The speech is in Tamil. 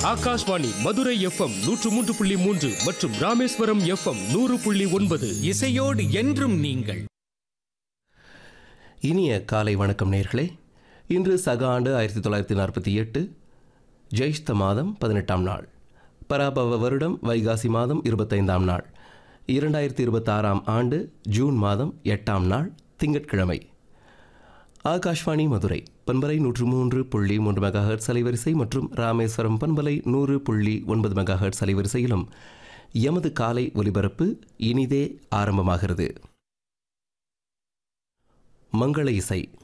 ஆகாஷ்வாணி மதுரை எஃப்எம் நூற்று மூன்று புள்ளி மூன்று மற்றும் ராமேஸ்வரம் எஃப்எம் நூறு புள்ளி ஒன்பது இசையோடு என்றும் நீங்கள் இனிய காலை வணக்கம் நேர்களே இன்று சக ஆண்டு ஆயிரத்தி தொள்ளாயிரத்தி நாற்பத்தி எட்டு ஜெயிஷ்த மாதம் பதினெட்டாம் நாள் பராபவ வருடம் வைகாசி மாதம் இருபத்தைந்தாம் நாள் இரண்டாயிரத்தி இருபத்தாறாம் ஆண்டு ஜூன் மாதம் எட்டாம் நாள் திங்கட்கிழமை ஆகாஷ்வாணி மதுரை பண்பலை நூற்று மூன்று புள்ளி மூன்று மெகாஹெர்ட்ஸ் அலைவரிசை மற்றும் ராமேஸ்வரம் பண்பலை நூறு புள்ளி ஒன்பது மெகாஹெர்ட்ஸ் அலைவரிசையிலும் எமது காலை ஒலிபரப்பு இனிதே ஆரம்பமாகிறது மங்கள இசை